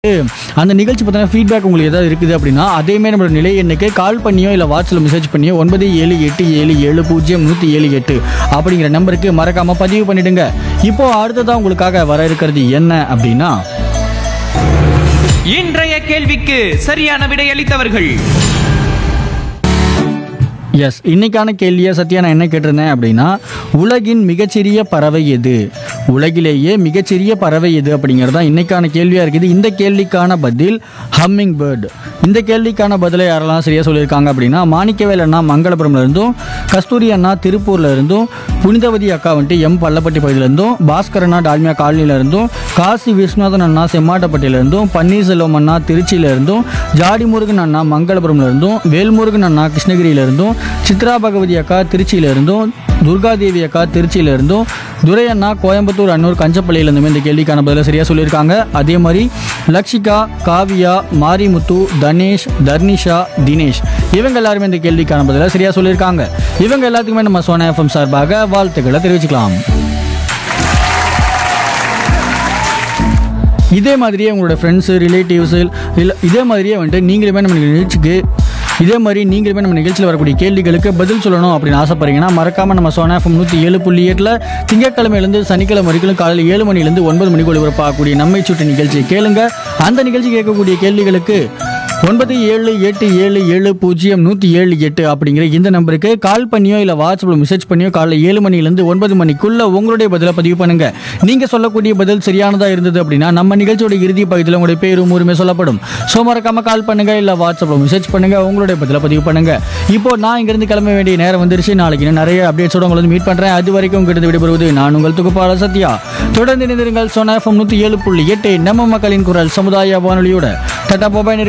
அந்த நிகழ்ச்சி பற்றின ஃபீட்பேக் உங்களுக்கு ஏதாவது இருக்குது அப்படின்னா அதேமாதிரி நம்மளோட நிலை எண்ணுக்கு கால் பண்ணியோ இல்லை வாட்ஸ்அப்பில் மெசேஜ் பண்ணியோ ஒன்பது ஏழு எட்டு ஏழு ஏழு பூஜ்ஜியம் நூற்றி ஏழு எட்டு அப்படிங்கிற நம்பருக்கு மறக்காமல் பதிவு பண்ணிடுங்க இப்போ அடுத்ததான் உங்களுக்காக வர இருக்கிறது என்ன அப்படின்னா இன்றைய கேள்விக்கு சரியான விடையளித்தவர்கள் எஸ் இன்னைக்கான கேள்வியை சத்யா நான் என்ன கேட்டிருந்தேன் அப்படின்னா உலகின் மிகச்சிறிய பறவை எது உலகிலேயே மிகச்சிறிய பறவை எது அப்படிங்கிறது தான் இன்னைக்கான கேள்வியாக இருக்குது இந்த கேள்விக்கான பதில் ஹம்மிங் பேர்டு இந்த கேள்விக்கான பதிலை யாரெல்லாம் சரியாக சொல்லியிருக்காங்க அப்படின்னா மாணிக்கவேல் அண்ணா மங்களபுரம்ல இருந்தும் கஸ்தூரி அண்ணா திருப்பூர்ல இருந்தும் புனிதவதி அக்கா வந்துட்டு எம் பள்ளப்பட்டி பகுதியில இருந்தும் பாஸ்கர் அண்ணா டால்மியா காலனில இருந்தும் காசி விஸ்வநாதன் அண்ணா செம்மாட்டப்பட்டியில இருந்தும் பன்னீர்செல்வம் அண்ணா திருச்சியில இருந்தும் ஜாடி முருகன் அண்ணா மங்களபுரம்ல இருந்தும் வேல்முருகன் அண்ணா கிருஷ்ணகிரியில இருந்தும் சித்ரா பகவதி அக்கா திருச்சியில இருந்தும் துர்காதேவி அக்கா திருச்சியில இருந்தும் துரை அண்ணா கோயம்புத்தூர் அன்னூர் கஞ்சப்பள்ளியில இருந்துமே இந்த கேள்விக்கான பதில சரியா சொல்லியிருக்காங்க அதே மாதிரி லக்ஷிகா காவியா மாரிமுத்து தனேஷ் தர்னிஷா தினேஷ் இவங்க எல்லாருமே இந்த கேள்விக்கான பதில சரியா சொல்லியிருக்காங்க இவங்க எல்லாத்துக்குமே நம்ம சோனா எஃப்எம் சார்பாக வாழ்த்துக்களை தெரிவிச்சுக்கலாம் இதே மாதிரியே உங்களோட ஃப்ரெண்ட்ஸு ரிலேட்டிவ்ஸு இல்லை இதே மாதிரியே வந்துட்டு நீங்களுமே நம்ம நிகழ்ச்சிக்கு இதே மாதிரி நீங்களுமே நம்ம நிகழ்ச்சியில் வரக்கூடிய கேள்விகளுக்கு பதில் சொல்லணும் அப்படின்னு ஆசைப்படுறீங்கன்னா மறக்காமல் நம்ம சோனா எஃப்எம் நூற்றி ஏழு புள்ளி எட்டில் திங்கட்கிழமையிலேருந்து சனிக்கிழமை வரைக்கும் காலையில் ஏழு மணிலேருந்து ஒன்பது மணிக்கு ஒளிபரப்பாகக்கூடிய நம்மை சுற்றி நிகழ்ச்சியை கேளுங்க அந்த நிகழ்ச்சி கேட்கக்கூடிய கேள்விகளுக்கு ஒன்பது ஏழு எட்டு ஏழு ஏழு பூஜ்ஜியம் நூற்றி ஏழு எட்டு அப்படிங்கிற இந்த நம்பருக்கு கால் பண்ணியோ இல்லை வாட்ஸ்அப்பில் மெசேஜ் பண்ணியோ காலைல ஏழு மணிலேருந்து ஒன்பது மணிக்குள்ள உங்களுடைய பதிலை பதிவு பண்ணுங்க நீங்க சொல்லக்கூடிய பதில் சரியானதா இருந்தது அப்படின்னா நம்ம நிகழ்ச்சியோட இறுதி பகுதியில் உங்களுடைய பேரும் ஊருமே சொல்லப்படும் ஸோ மறக்காம கால் பண்ணுங்க இல்லை வாட்ஸ்அப்பில் மெசேஜ் பண்ணுங்க உங்களுடைய பதிலை பதிவு பண்ணுங்க இப்போ நான் இங்கிருந்து கிளம்ப வேண்டிய நேரம் வந்துருச்சு நாளைக்கு இன்னும் நிறைய அப்டேட்ஸோட உங்களை வந்து மீட் பண்றேன் அது வரைக்கும் உங்ககிட்ட விடைபெறுவது நான் உங்கள் துகுப்பாளர் சத்யா தொடர்ந்து இணைந்திருங்கள் சோனா எஃப்எம் நூற்றி ஏழு புள்ளி எட்டு நம்ம மக்களின் குரல் சமுதாய வானொலியோட டாடா பாபாய்